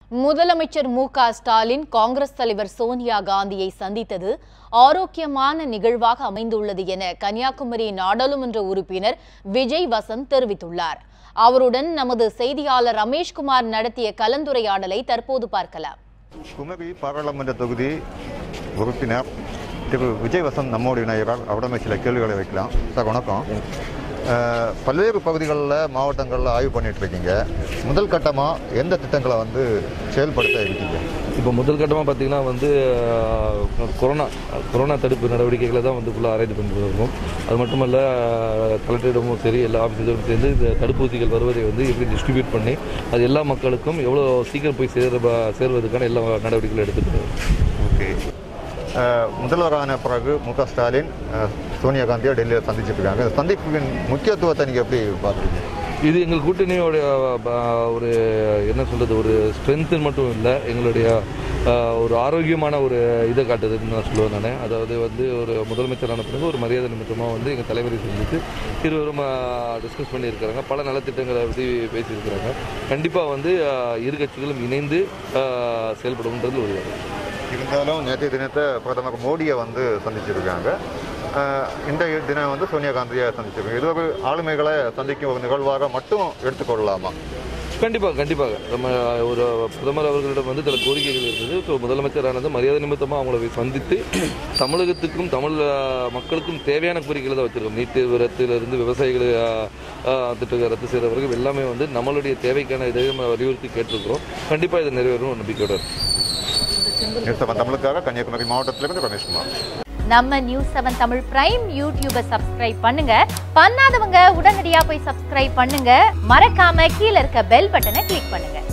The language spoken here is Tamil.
முதலமைச்சர் மு க ஸ்டாலின் காங்கிரஸ் தலைவர் சோனியா காந்தியை சந்தித்தது ஆரோக்கியமான நிகழ்வாக அமைந்துள்ளது என கன்னியாகுமரி நாடாளுமன்ற உறுப்பினர் விஜய் வசந்த் தெரிவித்துள்ளார் அவருடன் நமது செய்தியாளர் ரமேஷ்குமார் நடத்திய கலந்துரையாடலை தற்போது பார்க்கலாம் குமரி பாராளுமன்ற தொகுதி உறுப்பினர் திரு விஜய் வசந்த் நம்மோடு இணைகிறார் அவரிடமே சில கேள்விகளை வைக்கலாம் சார் வணக்கம் அஹ், பல்வேறு பகுதிகளில் மாவட்டங்களில் ஆய்வு பண்ணிட்டு இருக்கீங்க முதல் கட்டமாக எந்த திட்டங்களை வந்து செயல்படுத்த இருக்கீங்க இப்போ முதல் கட்டமாக பார்த்தீங்கன்னா வந்து அஹ், கொரோனா கொரோனா தடுப்பு நடவடிக்கைகளை தான் வந்து ஃபுல்லாக அரேஞ்ச் பண்ணிட்டு இருக்கோம் அது மட்டுமல்ல அஹ், கலெக்டரிடமும் சரி எல்லா ஆஃபீஸரும் சேர்ந்து இந்த தடுப்பூசிகள் வருவதை வந்து எப்படி டிஸ்ட்ரிபியூட் பண்ணி அது எல்லா மக்களுக்கும் எவ்வளோ சீக்கிரம் போய் சேர சேர்வதற்கான எல்லா நடவடிக்கைகளும் எடுத்துட்டு ஓகே அஹ், முதல்வரான பிறகு மு க ஸ்டாலின் அஹ், சோனியா காந்தியை டெல்லியில் சந்திச்சிட்டு இருக்காங்க இந்த சந்திப்பின் முக்கியத்துவத்தை நீங்கள் எப்படி பார்க்குறீங்க இது எங்கள் கூட்டணியோட ப- ஒரு என்ன சொல்றது ஒரு ஸ்ட்ரென்த்து மட்டும் இல்லை எங்களுடைய அஹ், ஒரு ஆரோக்கியமான ஒரு இதை காட்டுதுன்னு நான் சொல்லுவேன் நான் அதாவது வந்து ஒரு முதலமைச்சரான பிறகு ஒரு மரியாதை நிமித்தமாக வந்து எங்கள் தலைவரை சந்தித்து இருவரும் டிஸ்கஸ் பண்ணியிருக்கிறாங்க பல நலத்திட்டங்களை பற்றி பேசியிருக்கிறாங்க கண்டிப்பாக வந்து அஹ், இரு கட்சிகளும் இணைந்து அஹ், செயல்படும்ன்றது ஒரு இருந்தாலும் நேற்றைய தினத்தை பிரதமர் மோடியை வந்து சந்திச்சிருக்காங்க அஹ் இந்த தினம் வந்து சோனியா காந்தியை சந்திச்சிருக்காங்க இது ஒரு ஆளுமைகளை சந்திக்கும் ஒரு நிகழ்வாக மட்டும் எடுத்துக்கொள்ளலாமா கண்டிப்பாக கண்டிப்பாக நம்ம ஒரு பிரதமர் அவர்களிடம் வந்து சில கோரிக்கைகள் இருந்தது ஸோ முதலமைச்சரானது மரியாதை நிமித்தமாக அவங்கள போய் சந்தித்து தமிழகத்துக்கும் தமிழ் அஹ், மக்களுக்கும் தேவையான கோரிக்கைகளை தான் வச்சிருக்கோம் நீட் தேர்வு ரத்திலிருந்து விவசாயிகள் திட்டத்தை ரத்து செய்கிற வரைக்கும் எல்லாமே வந்து நம்மளுடைய தேவைக்கான இதை நம்ம வலியுறுத்தி கேட்டிருக்கிறோம் கண்டிப்பாக இது நிறைவேறும் ஒரு நம்பிக்கையோட இருக்கு. நியூஸ் செவன் தமிழுக்காக கன்னியாகுமரி மாவட்டத்திலிருந்து ரமேஷ்குமார் நம்ம நியூஸ் செவன் தமிழ் பிரைம் யூடியூபை சப்ஸ்கிரைப் பண்ணுங்க பண்ணாதவங்க உடனடியா போய் சப்ஸ்கிரைப் பண்ணுங்க மறக்காம கீழ இருக்க பெல் பட்டனை கிளிக் பண்ணுங்க